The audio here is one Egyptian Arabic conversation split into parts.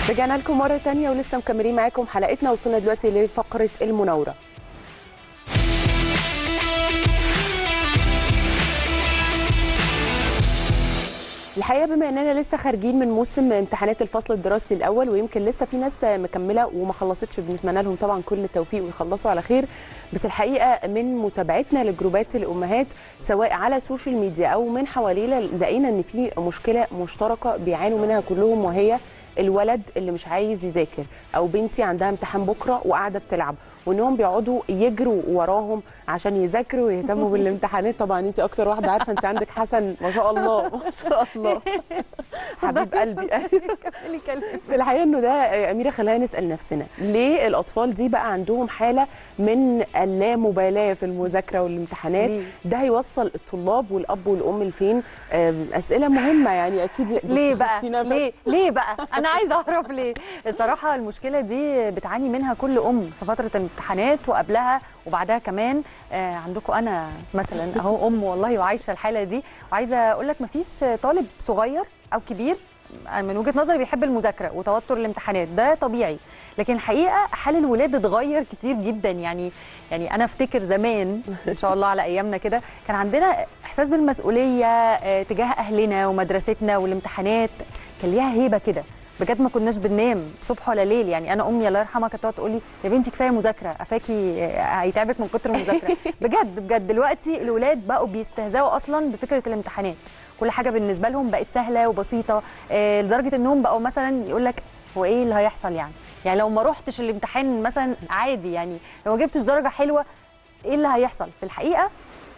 رجعنا لكم مرة تانية ولسه مكملين معاكم حلقتنا وصلنا دلوقتي لفقرة المناورة الحقيقه بما اننا لسه خارجين من موسم امتحانات الفصل الدراسي الاول ويمكن لسه في ناس مكمله وما خلصتش بنتمنى لهم طبعا كل التوفيق ويخلصوا على خير بس الحقيقه من متابعتنا لجروبات الامهات سواء على السوشيال ميديا او من حوالينا لقينا ان في مشكله مشتركه بيعانوا منها كلهم وهي الولد اللي مش عايز يذاكر او بنتي عندها امتحان بكره وقاعده بتلعب وانهم بيقعدوا يجروا وراهم عشان يذاكروا ويهتموا بالامتحانات طبعا انت اكتر واحده عارفه انت عندك حسن ما شاء الله ما شاء الله حبيب قلبي كملي كلام في الحقيقه انه ده يا اميره خلينا نسال نفسنا ليه الاطفال دي بقى عندهم حاله من اللامبالاه في المذاكره والامتحانات ليه؟ ده هيوصل الطلاب والاب والام لفين أم، اسئله مهمه يعني اكيد ليه بصي بقى خدتي نفس. ليه ليه بقى انا عايزه اعرف ليه الصراحه المشكله دي بتعاني منها كل ام في فتره الامتحانات وقبلها وبعدها كمان آه عندكم انا مثلا اهو ام والله وعايشه الحاله دي وعايزه اقول لك مفيش طالب صغير او كبير من وجهه نظري بيحب المذاكره وتوتر الامتحانات ده طبيعي لكن الحقيقه حال الولاد اتغير كتير جدا يعني يعني انا افتكر زمان ان شاء الله على ايامنا كده كان عندنا احساس بالمسؤوليه آه، تجاه اهلنا ومدرستنا والامتحانات كان ليها هيبه كده بجد ما كناش بننام صبح ولا ليل يعني انا امي الله يرحمها كانت تقعد تقول لي يا بنتي كفايه مذاكره افاكي آه، هيتعبك من كتر المذاكره بجد بجد دلوقتي الولاد بقوا بيستهزئوا اصلا بفكره الامتحانات كل حاجه بالنسبه لهم بقت سهله وبسيطه آه، لدرجه انهم بقوا مثلا يقول لك هو ايه اللي هيحصل يعني يعني لو ما روحتش الامتحان مثلا عادي يعني لو ما جبتش درجه حلوه ايه اللي هيحصل في الحقيقه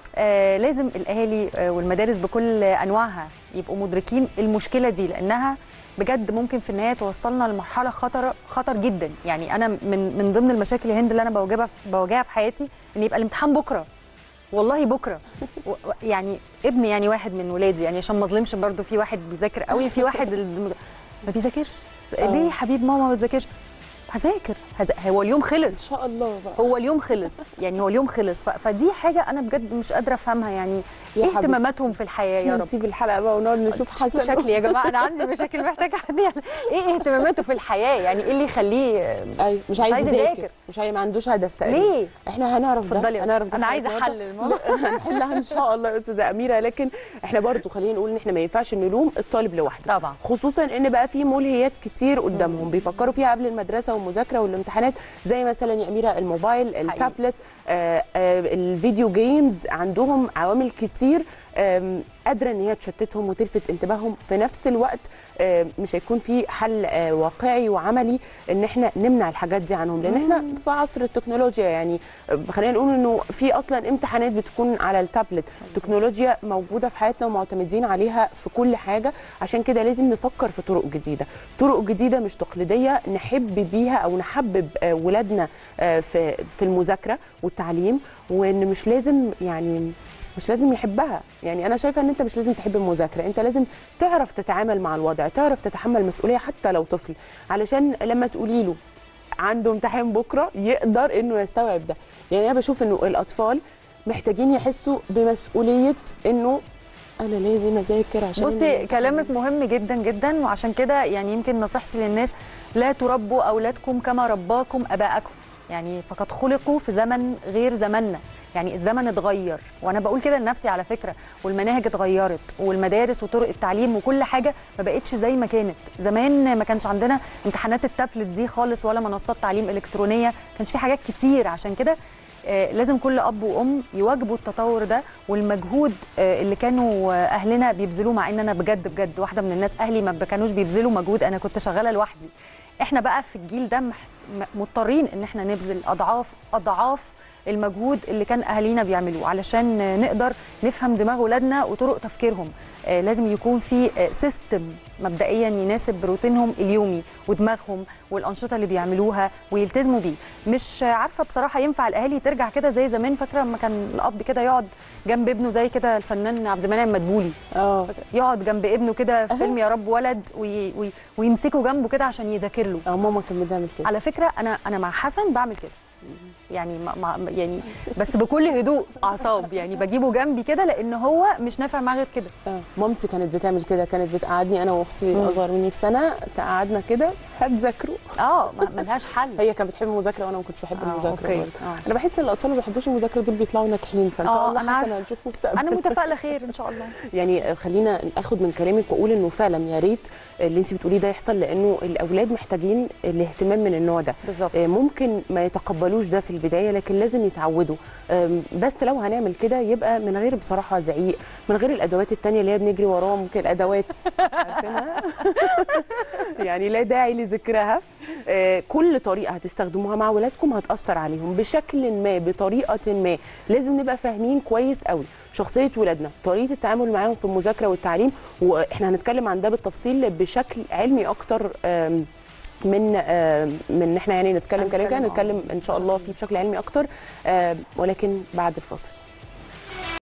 آه لازم الاهالي آه والمدارس بكل انواعها يبقوا مدركين المشكله دي لانها بجد ممكن في النهايه توصلنا لمرحله خطر خطر جدا يعني انا من من ضمن المشاكل يا هند اللي انا بواجهها بواجهها في حياتي ان يبقى الامتحان بكره والله بكره و- و- يعني ابن يعني واحد من ولادي يعني عشان ما اظلمش برضو في واحد بيذاكر قوي في واحد الم- ما بيذاكرش آه. ليه يا حبيب ماما ما بتذاكرش هذاكر هذا- هو اليوم ان خلص شاء الله بقى هو اليوم خلص يعني هو اليوم خلص ف- فدي حاجه انا بجد مش قادره افهمها يعني يا ايه حبيبتي. اهتماماتهم في الحياه يا رب نسيب الحلقه بقى ونقعد نشوف حسن شكلي يا جماعه انا عندي مشاكل محتاجه حد يعمل- ايه اهتماماته في الحياه يعني ايه اللي يخليه ايوه مش عايز عايز يذاكر يذاكر. مش عايز ما عندوش هدف تقريبا ليه احنا هنعرف ده اتفضلي يا هنعرف أستاذ. ده انا في عايزه النهاردة. احلل الموضوع هنحلها ان شاء الله يا استاذه اميره لكن احنا برضو خلينا نقول ان احنا ما ينفعش نلوم الطالب لوحده طبعا خصوصا ان بقى في ملهيات كتير قدامهم بيفكروا فيها قبل المدرسه والمذاكره والامتحانات زي مثلا يا اميره الموبايل التابلت آه آه الفيديو جيمز عندهم عوامل كتير آم، قادره ان هي تشتتهم وتلفت انتباههم في نفس الوقت آه، مش هيكون في حل آه، واقعي وعملي ان احنا نمنع الحاجات دي عنهم لان احنا في عصر التكنولوجيا يعني آه، خلينا نقول انه في اصلا امتحانات بتكون على التابلت تكنولوجيا موجوده في حياتنا ومعتمدين عليها في كل حاجه عشان كده لازم نفكر في طرق جديده طرق جديده مش تقليديه نحب بيها او نحبب آه، ولادنا آه، في في المذاكره والتعليم وان مش لازم يعني مش لازم يحبها يعني انا شايفه ان انت مش لازم تحب المذاكره انت لازم تعرف تتعامل مع الوضع تعرف تتحمل مسؤوليه حتى لو طفل علشان لما تقولي له عنده امتحان بكره يقدر انه يستوعب ده يعني انا بشوف انه الاطفال محتاجين يحسوا بمسؤوليه انه انا لازم اذاكر عشان بصي الامتحان. كلامك مهم جدا جدا وعشان كده يعني يمكن نصيحتي للناس لا تربوا اولادكم كما رباكم اباءكم يعني فقد خلقوا في زمن غير زمننا يعني الزمن اتغير وانا بقول كده لنفسي على فكره والمناهج اتغيرت والمدارس وطرق التعليم وكل حاجه ما بقتش زي ما كانت زمان ما كانش عندنا امتحانات التابلت دي خالص ولا منصات تعليم الكترونيه ما كانش في حاجات كتير عشان كده آه، لازم كل اب وام يواجبوا التطور ده والمجهود آه، اللي كانوا آه، اهلنا بيبذلوه مع ان انا بجد بجد واحده من الناس اهلي ما كانوش بيبذلوا مجهود انا كنت شغاله لوحدي احنا بقى في الجيل ده مح- م- مضطرين ان احنا نبذل اضعاف اضعاف المجهود اللي كان اهالينا بيعملوه علشان آه، نقدر نفهم دماغ ولادنا وطرق تفكيرهم آه، لازم يكون في آه، سيستم مبدئيا يناسب روتينهم اليومي ودماغهم والانشطه اللي بيعملوها ويلتزموا بيه مش آه، عارفه بصراحه ينفع الاهالي ترجع كده زي زمان فاكره لما كان الاب كده يقعد جنب ابنه زي كده الفنان عبد المنعم مدبولي اه يقعد جنب ابنه كده في فيلم يا رب ولد وي وي ويمسكه جنبه كده عشان يذاكر له اه ماما كانت بتعمل كده على فكره انا انا مع حسن بعمل كده يعني ما ما يعني بس بكل هدوء اعصاب يعني بجيبه جنبي كده لان هو مش نافع معاه غير كده آه. مامتي كانت بتعمل كده كانت بتقعدني انا واختي مم. اصغر مني بسنه تقعدنا كده هتذاكروا اه ما- ملهاش حل هي كانت بتحب المذاكره وانا ما كنتش بحب آه، المذاكره أوكي. برضه آه. انا بحس ان الاطفال اللي ما بيحبوش المذاكره دول بيطلعوا ناجحين فان آه، شاء الله أنا عارفة. حسنا هنشوف مستقبل انا متفائله خير ان شاء الله يعني خلينا اخد من كلامك واقول انه فعلا يا ريت اللي انت بتقوليه ده يحصل لانه الاولاد محتاجين الاهتمام من النوع ده بالظبط آه، ممكن ما يتقبلوش ده في البدايه لكن لازم يتعودوا آم، بس لو هنعمل كده يبقى من غير بصراحه زعيق من غير الادوات التانية اللي هي بنجري وراهم ممكن الادوات عارفينها يعني لا داعي لذكرها آه، كل طريقه هتستخدموها مع ولادكم هتاثر عليهم بشكل ما بطريقه ما لازم نبقى فاهمين كويس قوي شخصيه ولادنا طريقه التعامل معاهم في المذاكره والتعليم واحنا هنتكلم عن ده بالتفصيل بشكل علمي اكتر آم، من آم، من ان احنا يعني نتكلم كلام كده هنتكلم، آه. نتكلم ان شاء الله فيه بشكل علمي اكتر آم، ولكن بعد الفصل